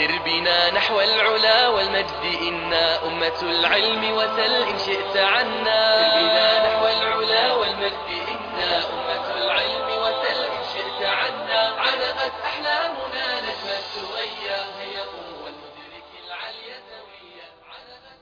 سر بنا نحو العلا والمجد إنا أمة العلم وسل إن شئت عنا سر بنا نحو العلا والمجد إنا أمة العلم وسل إن شئت عنا علقت أحلامنا نجم الثريا هيا والمدرك العلي سويا علقت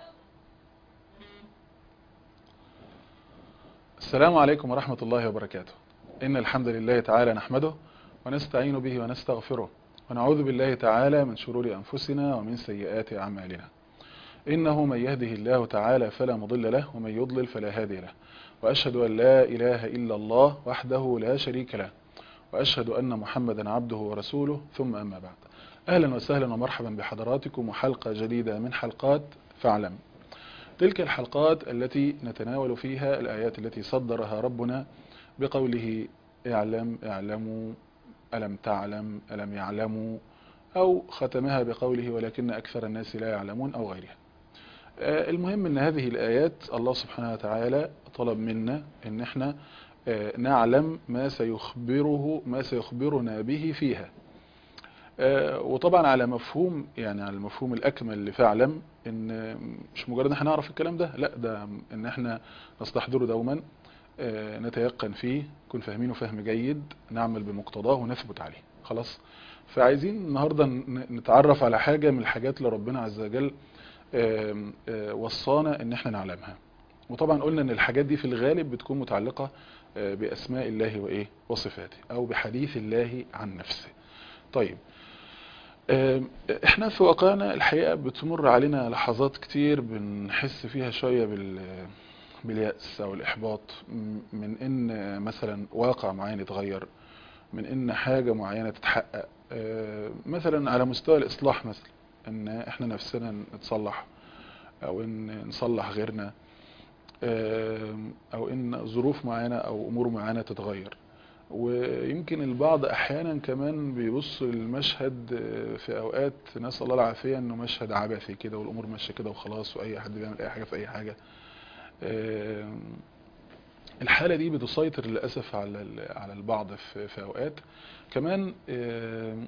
السلام عليكم ورحمة الله وبركاته إن الحمد لله تعالى نحمده ونستعين به ونستغفره ونعوذ بالله تعالى من شرور أنفسنا ومن سيئات أعمالنا إنه من يهده الله تعالى فلا مضل له ومن يضلل فلا هادي له وأشهد أن لا إله إلا الله وحده لا شريك له وأشهد أن محمدا عبده ورسوله ثم أما بعد أهلا وسهلا ومرحبا بحضراتكم وحلقة جديدة من حلقات فاعلم تلك الحلقات التي نتناول فيها الآيات التي صدرها ربنا بقوله اعلم اعلموا ألم تعلم ألم يعلموا أو ختمها بقوله ولكن أكثر الناس لا يعلمون أو غيرها آه، المهم أن هذه الآيات الله سبحانه وتعالى طلب منا أن احنا آه، نعلم ما سيخبره ما سيخبرنا به فيها آه، وطبعا على مفهوم يعني على المفهوم الأكمل لفعلم ان مش مجرد ان احنا نعرف الكلام ده لا ده ان احنا نستحضره دوما آه، نتيقن فيه نكون فاهمينه فهم جيد نعمل بمقتضاه ونثبت عليه خلاص فعايزين النهاردة ن- نتعرف على حاجة من الحاجات اللي ربنا عز وجل آم، آه، وصانا ان احنا نعلمها وطبعا قلنا ان الحاجات دي في الغالب بتكون متعلقة آه، بأسماء الله وإيه وصفاته أو بحديث الله عن نفسه طيب آم، احنا في واقعنا الحقيقة بتمر علينا لحظات كتير بنحس فيها شوية بال باليأس أو الإحباط م- من إن مثلا واقع معين يتغير من إن حاجة معينة تتحقق آه، مثلا على مستوى الإصلاح مثلا إن إحنا نفسنا نتصلح أو إن نصلح غيرنا آه، أو إن ظروف معينة أو أمور معينة تتغير ويمكن البعض أحيانا كمان بيبص للمشهد آه، في أوقات نسأل الله العافية إنه مشهد عبثي كده والأمور ماشية كده وخلاص وأي حد بيعمل أي حاجة في أي حاجة آم، الحالة دي بتسيطر للأسف على ال- على البعض في في أوقات كمان آم،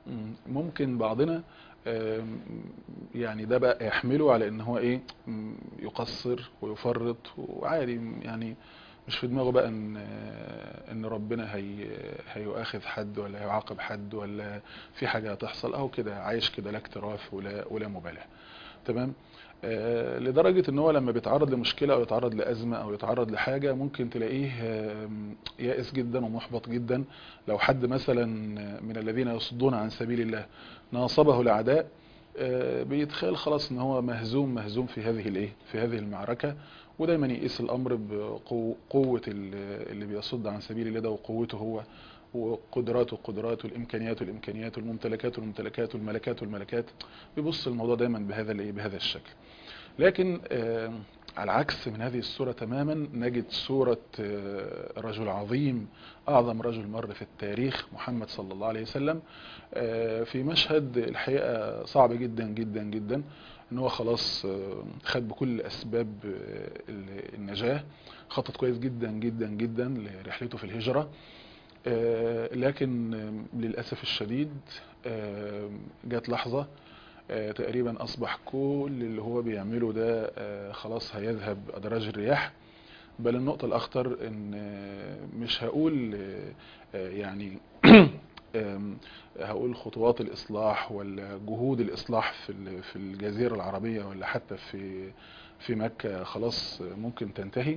ممكن بعضنا آم، يعني ده بقى يحمله على ان هو ايه م، يقصر ويفرط وعادي يعني مش في دماغه بقى ان ان ربنا هي هيؤاخذ حد ولا هيعاقب حد ولا في حاجة هتحصل اهو كده عايش كده لا اكتراث ولا ولا مبالاه تمام آه، لدرجة ان هو لما بيتعرض لمشكلة او يتعرض لأزمة او يتعرض لحاجة ممكن تلاقيه آم، يائس جدا ومحبط جدا لو حد مثلا من الذين يصدون عن سبيل الله ناصبه الأعداء آه، بيتخيل خلاص ان هو مهزوم مهزوم في هذه الايه في هذه المعركة ودايما يقيس الامر بقوة اللي بيصد عن سبيل الله ده وقوته هو وقدراته قدراته الامكانيات والامكانيات والممتلكات والممتلكات والملكات والملكات بيبص الموضوع دايما بهذا الايه بهذا الشكل لكن آه، على العكس من هذه الصورة تماما نجد صورة آه، رجل عظيم أعظم رجل مر في التاريخ محمد صلى الله عليه وسلم آه، في مشهد الحقيقة صعب جدا جدا جدا ان هو خلاص آه، خد بكل اسباب آه، ال- النجاة خطط كويس جدا جدا جدا لرحلته في الهجرة آه، لكن آه، للأسف الشديد آه، جات لحظة آه، تقريبا أصبح كل اللي هو بيعمله ده آه، خلاص هيذهب أدراج الرياح بل النقطة الأخطر إن آه، مش هقول آه، آه، يعني آم، هقول خطوات الإصلاح ولا جهود الإصلاح في ال- في الجزيرة العربية ولا حتى في في مكة خلاص ممكن تنتهي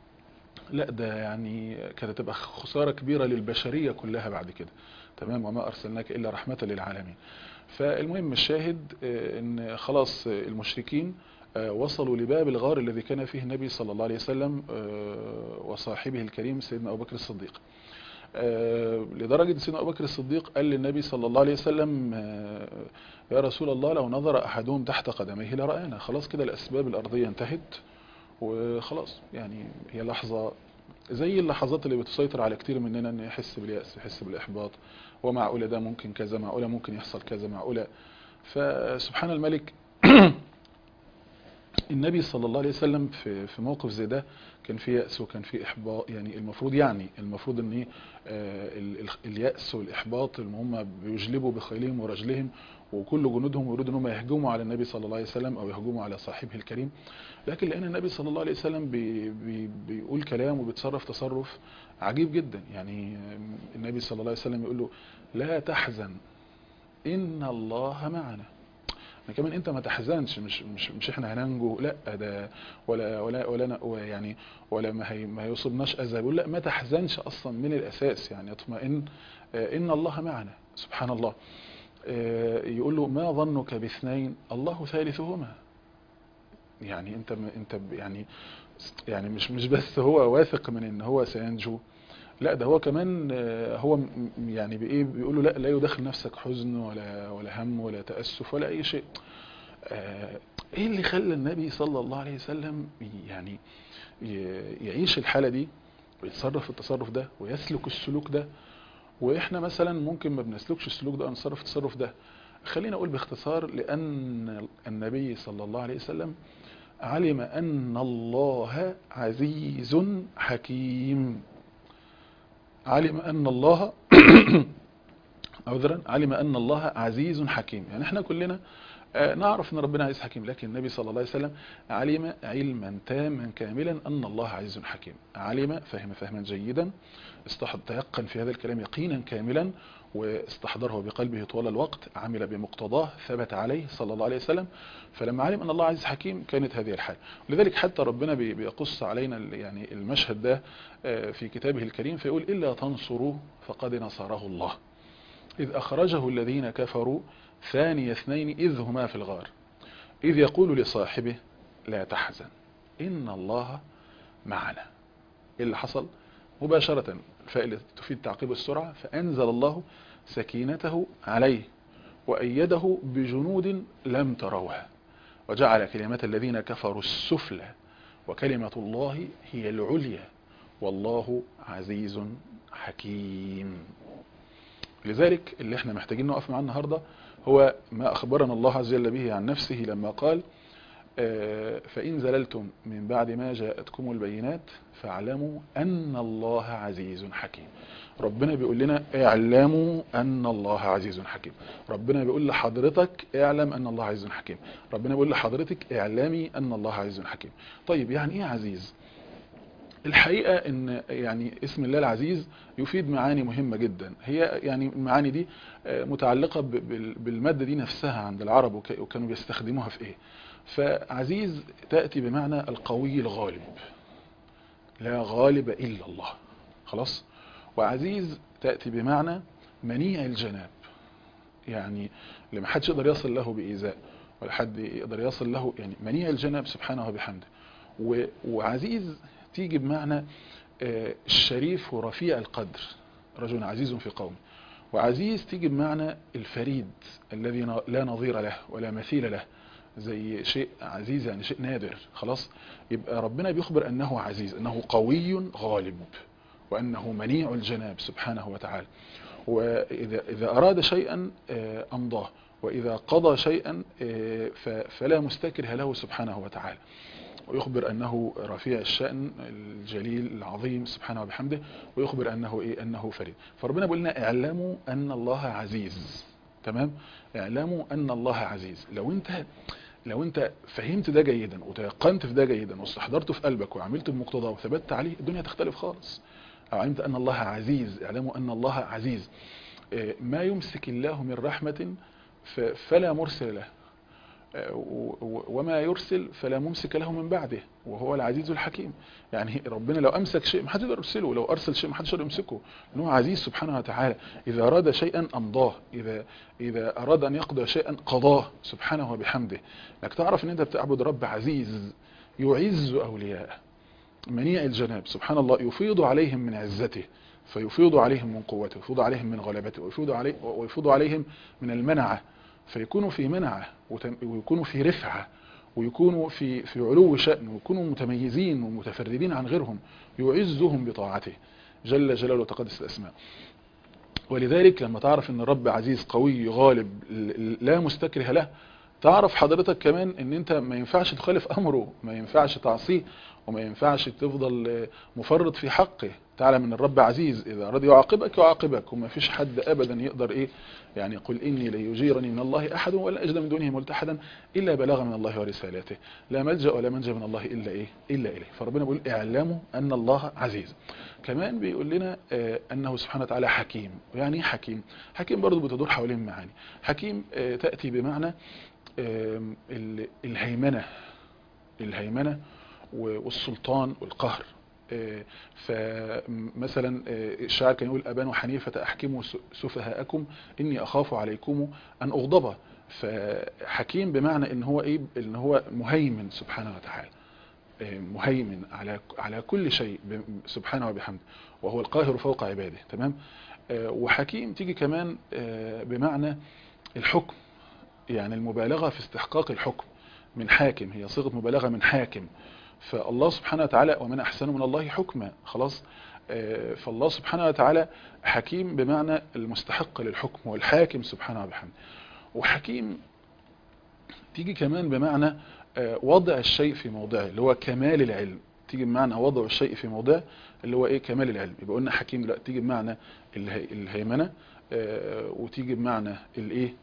لا ده يعني كانت تبقى خسارة كبيرة للبشرية كلها بعد كده تمام وما أرسلناك إلا رحمة للعالمين فالمهم الشاهد آه، ان خلاص آه، المشركين آه، وصلوا لباب الغار الذي كان فيه النبي صلى الله عليه وسلم آه، وصاحبه الكريم سيدنا أبو بكر الصديق آه، لدرجة سيدنا أبو بكر الصديق قال للنبي صلى الله عليه وسلم آه، يا رسول الله لو نظر أحدهم تحت قدميه لرآنا خلاص كده الأسباب الأرضية انتهت وخلاص يعني هي لحظة زي اللحظات اللي بتسيطر على كتير مننا ان يحس باليأس يحس بالإحباط ومعقولة ده ممكن كذا معقولة ممكن يحصل كذا معقولة فسبحان الملك النبي صلى الله عليه وسلم في في موقف زي ده كان في يأس وكان في إحباط يعني المفروض يعني المفروض ان إيه، آه، ال- ال- اليأس والإحباط اللي هم بيجلبوا بخيلهم ورجلهم وكل جنودهم يريدوا ان هم يهجموا على النبي صلى الله عليه وسلم او يهجموا على صاحبه الكريم لكن لان النبي صلى الله عليه وسلم بي بي بيقول كلام وبيتصرف تصرف عجيب جدا يعني النبي صلى الله عليه وسلم يقول له لا تحزن ان الله معنا يعني كمان انت ما تحزنش مش مش مش احنا هننجو لا ده ولا ولا ولا ن- يعني ولا ما هي ما يصيبناش اذى بيقول لا ما تحزنش اصلا من الاساس يعني اطمئن آه، ان الله معنا سبحان الله آه، يقول له ما ظنك باثنين الله ثالثهما يعني انت م- انت ب- يعني يعني مش مش بس هو واثق من ان هو سينجو لا ده هو كمان آه، هو م- م- يعني بايه بيقول له لا لا يدخل نفسك حزن ولا ولا هم ولا تاسف ولا اي شيء آه، ايه اللي خلى النبي صلى الله عليه وسلم يعني ي- يعيش الحالة دي ويتصرف التصرف ده ويسلك السلوك ده واحنا مثلا ممكن ما بنسلكش السلوك ده او نتصرف التصرف ده خلينا اقول باختصار لان النبي صلى الله عليه وسلم علم ان الله عزيز حكيم علم ان الله عذرا علم ان الله عزيز حكيم يعني احنا كلنا آه، نعرف ان ربنا عزيز حكيم لكن النبي صلى الله عليه وسلم علم علما تاما كاملا ان الله عزيز حكيم علم فهم فهما جيدا استحض تيقن في هذا الكلام يقينا كاملا واستحضره بقلبه طوال الوقت عمل بمقتضاه ثبت عليه صلى الله عليه وسلم فلما علم ان الله عزيز حكيم كانت هذه الحال ولذلك حتى ربنا بي- بيقص علينا ال- يعني المشهد ده آه، في كتابه الكريم فيقول الا تنصروه فقد نصره الله إذ أخرجه الذين كفروا ثاني اثنين إذ هما في الغار إذ يقول لصاحبه لا تحزن إن الله معنا إيه اللي حصل مباشرة الفائلة تفيد تعقيب السرعة فأنزل الله سكينته عليه وأيده بجنود لم تروها وجعل كلمة الذين كفروا السفلى وكلمة الله هي العليا والله عزيز حكيم لذلك اللي احنا محتاجين نقف معاه النهاردة هو ما أخبرنا الله عز وجل به عن نفسه لما قال آه، فإن زللتم من بعد ما جاءتكم البينات فاعلموا أن الله عزيز حكيم ربنا بيقول لنا اعلموا أن الله عزيز حكيم ربنا بيقول لحضرتك اعلم أن الله عزيز حكيم ربنا بيقول لحضرتك اعلمي أن الله عزيز حكيم طيب يعني ايه عزيز الحقيقة ان يعني اسم الله العزيز يفيد معاني مهمة جدا هي يعني المعاني دي آه، متعلقة ب- بال- بالمادة دي نفسها عند العرب وك- وكانوا بيستخدموها في ايه فعزيز تأتي بمعنى القوي الغالب لا غالب إلا الله خلاص وعزيز تأتي بمعنى منيع الجناب يعني اللي ما حدش يقدر يصل له بإيذاء ولا حد يقدر يصل له يعني منيع الجناب سبحانه وبحمده و- وعزيز تيجي بمعنى آه، الشريف ورفيع القدر رجل عزيز في قومه وعزيز تيجي بمعنى الفريد الذي ن- لا نظير له ولا مثيل له زي شيء عزيز يعني شيء نادر خلاص يبقى ربنا بيخبر أنه عزيز أنه قوي غالب وأنه منيع الجناب سبحانه وتعالى وإذا إذا أراد شيئا آه، أمضاه وإذا قضى شيئا آه، ف- فلا مستكره له سبحانه وتعالى ويخبر أنه رفيع الشأن الجليل العظيم سبحانه وبحمده ويخبر أنه إيه أنه فريد فربنا بيقول لنا اعلموا أن الله عزيز تمام اعلموا أن الله عزيز لو أنت لو أنت فهمت ده جيدا وتيقنت في ده جيدا واستحضرته في قلبك وعملت بمقتضاه وثبت عليه الدنيا تختلف خالص أو علمت أن الله عزيز اعلموا أن الله عزيز إيه، ما يمسك الله من رحمة ف- فلا مرسل له و- و- وما يرسل فلا ممسك له من بعده وهو العزيز الحكيم يعني ربنا لو امسك شيء ما حد يقدر يرسله لو ارسل شيء ما حدش يقدر يمسكه لانه عزيز سبحانه وتعالى اذا اراد شيئا امضاه اذا اذا اراد ان يقضي شيئا قضاه سبحانه وبحمده انك تعرف ان انت بتعبد رب عزيز يعز اولياءه منيع الجناب سبحان الله يفيض عليهم من عزته فيفيض عليهم من قوته ويفيض عليهم من غلبته ويفيض عليه ويفيض عليهم من المنعه فيكونوا في منعه وتم- ويكونوا في رفعه ويكونوا في في علو شأن ويكونوا متميزين ومتفردين عن غيرهم يعزهم بطاعته جل جلاله وتقدس الأسماء ولذلك لما تعرف ان الرب عزيز قوي غالب ل- لا مستكره له تعرف حضرتك كمان ان انت ما ينفعش تخالف امره ما ينفعش تعصيه وما ينفعش تفضل مفرط في حقه تعلم ان الرب عزيز اذا رضي يعاقبك يعاقبك وما فيش حد ابدا يقدر ايه يعني قل اني لا يجيرني من الله احد ولا اجد من دونه ملتحدا الا بلاغ من الله ورسالاته لا ملجا ولا منجا من الله الا ايه الا اليه فربنا بيقول اعلموا ان الله عزيز كمان بيقول لنا آه انه سبحانه وتعالى حكيم يعني ايه حكيم حكيم برضه بتدور حوالين معاني حكيم آه تاتي بمعنى آه الهيمنه الهيمنه والسلطان والقهر فمثلا الشاعر كان يقول أبان وحنيفة أحكموا سفهاءكم إني أخاف عليكم أن أغضب فحكيم بمعنى إن هو إيه إن هو مهيمن سبحانه وتعالى مهيمن على على كل شيء سبحانه وبحمده وهو القاهر فوق عباده تمام وحكيم تيجي كمان بمعنى الحكم يعني المبالغة في استحقاق الحكم من حاكم هي صيغة مبالغة من حاكم فالله سبحانه وتعالى ومن أحسن من الله حكما خلاص فالله سبحانه وتعالى حكيم بمعنى المستحق للحكم والحاكم سبحانه وبحمده وحكيم تيجي كمان بمعنى وضع الشيء في موضعه اللي هو كمال العلم تيجي بمعنى وضع الشيء في موضعه اللي هو ايه كمال العلم يبقى قلنا حكيم لا تيجي بمعنى الهيمنه وتيجي بمعنى الايه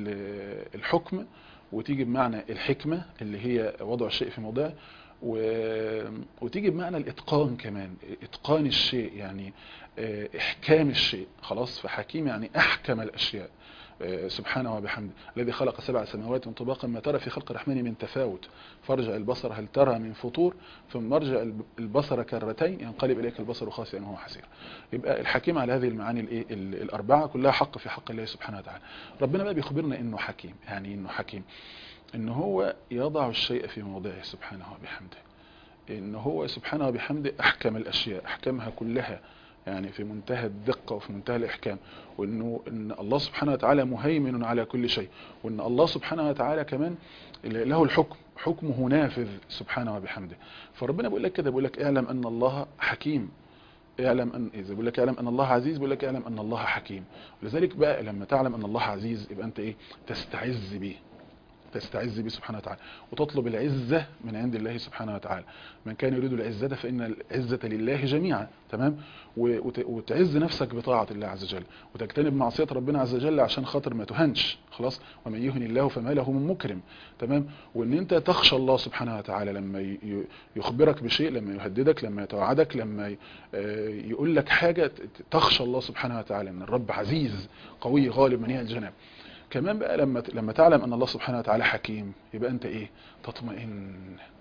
الحكم وتيجي بمعنى الحكمه اللي هي وضع الشيء في موضعه و... وتيجي بمعنى الاتقان كمان اتقان الشيء يعني احكام الشيء خلاص فحكيم يعني احكم الاشياء سبحانه وبحمده الذي خلق سبع سماوات طباقا ما ترى في خلق الرحمن من تفاوت فارجع البصر هل ترى من فطور ثم ارجع البصر كرتين ينقلب اليك البصر خاسئا وهو حسير يبقى الحكيم على هذه المعاني الايه الاربعه كلها حق في حق الله سبحانه وتعالى ربنا بقى بيخبرنا انه حكيم يعني انه حكيم ان هو يضع الشيء في موضعه سبحانه وبحمده ان هو سبحانه وبحمده احكم الاشياء احكمها كلها يعني في منتهى الدقة وفي منتهى الإحكام وأنه إن الله سبحانه وتعالى مهيمن على كل شيء وأن الله سبحانه وتعالى كمان له الحكم حكمه نافذ سبحانه وبحمده فربنا بيقول لك كده بيقول لك اعلم أن الله حكيم اعلم أن إذا بيقول لك اعلم أن الله عزيز بيقول لك اعلم أن الله حكيم ولذلك بقى لما تعلم أن الله عزيز يبقى أنت إيه تستعز به تستعز به سبحانه وتعالى وتطلب العزة من عند الله سبحانه وتعالى من كان يريد العزة فإن العزة لله جميعا تمام وتعز نفسك بطاعة الله عز وجل وتجتنب معصية ربنا عز وجل عشان خاطر ما تهنش خلاص ومن يهن الله فما له من مكرم تمام وان انت تخشى الله سبحانه وتعالى لما يخبرك بشيء لما يهددك لما يتوعدك لما يقول لك حاجة تخشى الله سبحانه وتعالى ان الرب عزيز قوي غالب منيع الجناب كمان بقى لما لما تعلم ان الله سبحانه وتعالى حكيم يبقى انت ايه تطمئن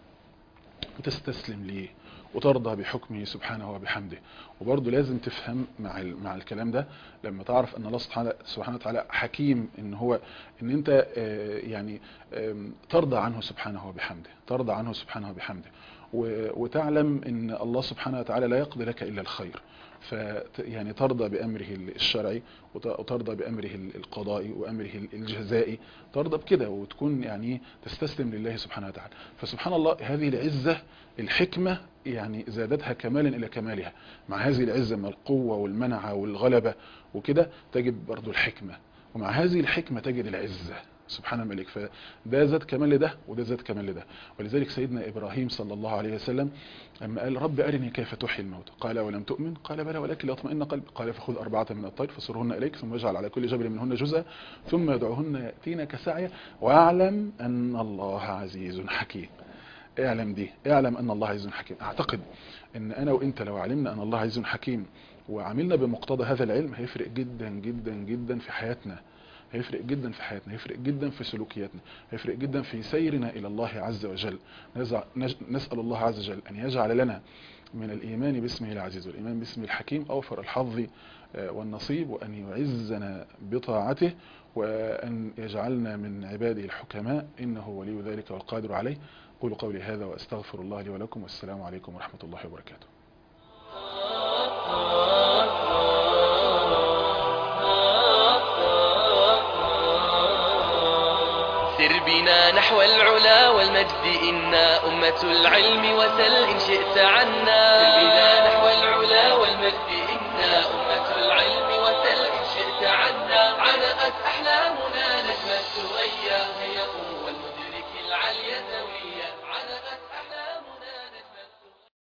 وتستسلم ليه وترضى بحكمه سبحانه وبحمده وبرضه لازم تفهم مع مع الكلام ده لما تعرف ان الله سبحانه سبحانه وتعالى حكيم ان هو ان انت يعني ترضى عنه سبحانه وبحمده ترضى عنه سبحانه وبحمده وتعلم ان الله سبحانه وتعالى لا يقضي لك الا الخير ف يعني ترضى بأمره الشرعي وترضى بأمره القضائي وأمره الجزائي ترضى بكده وتكون يعني تستسلم لله سبحانه وتعالى فسبحان الله هذه العزة الحكمة يعني زادتها كمالا إلى كمالها مع هذه العزة من القوة والمنعة والغلبة وكده تجد برضو الحكمة ومع هذه الحكمة تجد العزة سبحان الملك فده زاد كمال لده وده زاد كمال لده ولذلك سيدنا إبراهيم صلى الله عليه وسلم لما قال رب أرني كيف تحيي الموت قال ولم تؤمن قال بلى ولكن ليطمئن قلبي قال فخذ أربعة من الطير فصرهن إليك ثم اجعل على كل جبل منهن جزءا ثم يدعوهن يأتينك سعيا واعلم أن الله عزيز حكيم اعلم دي اعلم أن الله عزيز حكيم أعتقد أن أنا وإنت لو علمنا أن الله عزيز حكيم وعملنا بمقتضى هذا العلم هيفرق جدا جدا جدا في حياتنا هيفرق جدا في حياتنا هيفرق جدا في سلوكياتنا هيفرق جدا في سيرنا إلى الله عز وجل نسأل الله عز وجل أن يجعل لنا من الإيمان باسمه العزيز والإيمان باسمه الحكيم أوفر الحظ والنصيب وأن يعزنا بطاعته وأن يجعلنا من عباده الحكماء إنه ولي ذلك والقادر عليه قولوا قولي هذا وأستغفر الله لي ولكم والسلام عليكم ورحمة الله وبركاته سر بنا نحو العلا والمجد إنا أمة العلم وسل إن شئت عنا